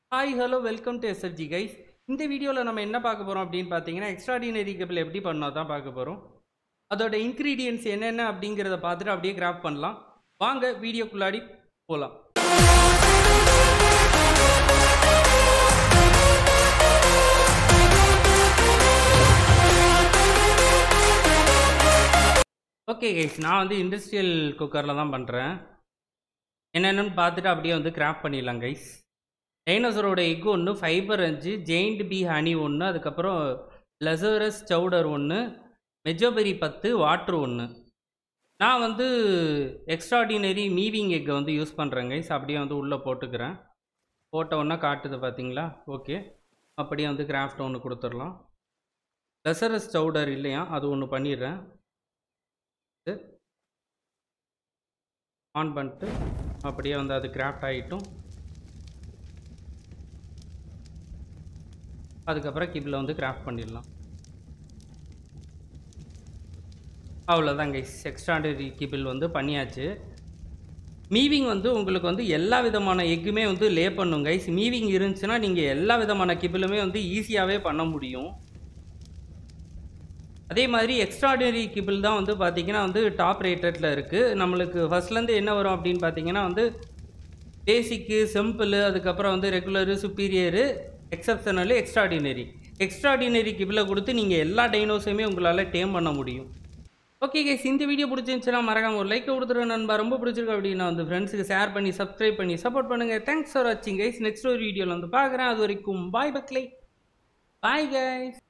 hi hello welcome to SFG guys இந்த வீடியோவில் நம்ம என்ன பார்க்க போகிறோம் அப்படின்னு பார்த்தீங்கன்னா எக்ஸ்ட்ராடினரி கபிள் எப்படி பண்ணோம் தான் பார்க்க போகிறோம் அதோட இன்க்ரீடியன்ஸ் என்னென்ன அப்படிங்கிறத பார்த்துட்டு அப்படியே கிராஃப் பண்ணலாம் வாங்க வீடியோக்குள்ளாடி போகலாம் ஓகே கைஸ் நான் வந்து இண்டஸ்ட்ரியல் குக்கரில் தான் பண்ணுறேன் என்னென்னு பார்த்துட்டு அப்படியே வந்து கிராஃப்ட் பண்ணிடலாம் கைஸ் டைனோசரோட எக் ஒன்று ஃபைபர் அஞ்சு ஜெயிண்ட் பி ஹனி ஒன்று அதுக்கப்புறம் லெசரஸ் சவுடர் ஒன்று மெஜோபெரி பத்து வாட்ரு ஒன்று நான் வந்து எக்ஸ்ட்ராடினரி மீவிங் எக்கை வந்து யூஸ் பண்ணுறேன் கைஸ் அப்படியே வந்து உள்ளே போட்டுக்கிறேன் போட்ட உடனே காட்டுது பார்த்தீங்களா ஓகே அப்படியே வந்து கிராஃப்ட் ஒன்று கொடுத்துடலாம் லெசரஸ் சவுடர் இல்லையா அது ஒன்று பண்ணிடுறேன் ஆன் பண்ணிட்டு அப்படியே வந்து அது கிராஃப்ட் ஆகிட்டும் அதுக்கப்புறம் கிபில் வந்து கிராஃப்ட் பண்ணிடலாம் அவ்வளோதான் கைஸ் எக்ஸ்ட்ராடரி கிபில் வந்து பண்ணியாச்சு மீவிங் வந்து உங்களுக்கு வந்து எல்லா விதமான எக்குமே வந்து லே பண்ணும் கைஸ் மீவிங் இருந்துச்சுன்னா நீங்கள் எல்லா விதமான கிபிலுமே வந்து ஈஸியாகவே பண்ண முடியும் அதே மாதிரி எக்ஸ்ட்ராடினரி கிபிள் தான் வந்து பார்த்தீங்கன்னா வந்து டாப் ரேட்டடில் இருக்குது நம்மளுக்கு ஃபஸ்ட்லேருந்து என்ன வரும் அப்படின்னு பார்த்தீங்கன்னா வந்து பேசிக்கு சிம்பிள் அதுக்கப்புறம் வந்து regular superior exceptional extraordinary extraordinary கிபிளை கொடுத்து நீங்கள் எல்லா டைனோஸையுமே உங்களால் டேம் பண்ண முடியும் ஓகே கைஸ் இந்த வீடியோ பிடிச்சிருந்துச்சுன்னா மறக்காம ஒரு லைக் கொடுத்துருங்க நண்பா ரொம்ப பிடிச்சிருக்கு அப்படின்னா வந்து ஃப்ரெண்ட்ஸுக்கு ஷேர் பண்ணி சப்ஸ்கிரைப் பண்ணி சப்போர்ட் பண்ணுங்கள் தேங்க்ஸ் ஃபார் வாட்சிங் கைஸ் நெக்ஸ்ட் ஒரு வீடியோவில் வந்து பார்க்குறேன் அது வரைக்கும் பாய் பக்லை பாய் கைஸ்